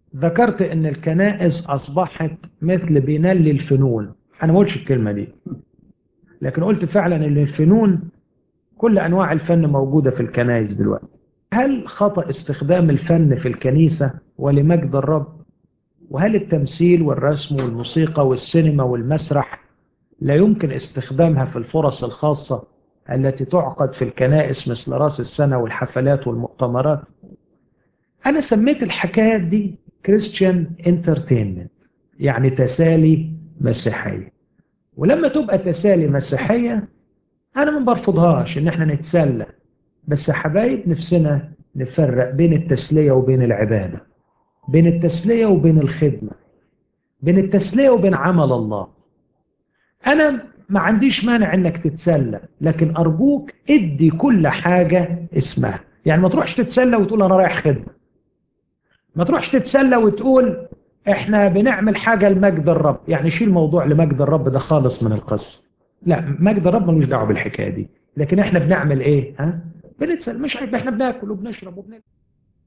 ذكرت ان الكنائس اصبحت مثل بنال الفنون انا ما قلتش الكلمه دي لكن قلت فعلا ان الفنون كل انواع الفن موجوده في الكنائس دلوقتي هل خطا استخدام الفن في الكنيسه ولمجد الرب وهل التمثيل والرسم والموسيقى والسينما والمسرح لا يمكن استخدامها في الفرص الخاصه التي تعقد في الكنائس مثل راس السنه والحفلات والمؤتمرات انا سميت الحكايات دي كريستيان انترتينمنت يعني تسالي مسيحيه ولما تبقى تسالي مسيحيه انا ما برفضهاش ان احنا نتسلى بس يا حبايب نفسنا نفرق بين التسليه وبين العباده بين التسليه وبين الخدمه بين التسليه وبين عمل الله انا ما عنديش مانع انك تتسلى لكن ارجوك ادي كل حاجه اسمها يعني ما تروحش تتسلى وتقول انا رايح خدمه ما تروحش تتسلى وتقول احنا بنعمل حاجه لمجد الرب يعني شيل موضوع لمجد الرب ده خالص من القصه لا مجد الرب ملوش دعوه بالحكايه دي لكن احنا بنعمل ايه ها بنتسلى مش عيب احنا بناكل وبنشرب وبنلبس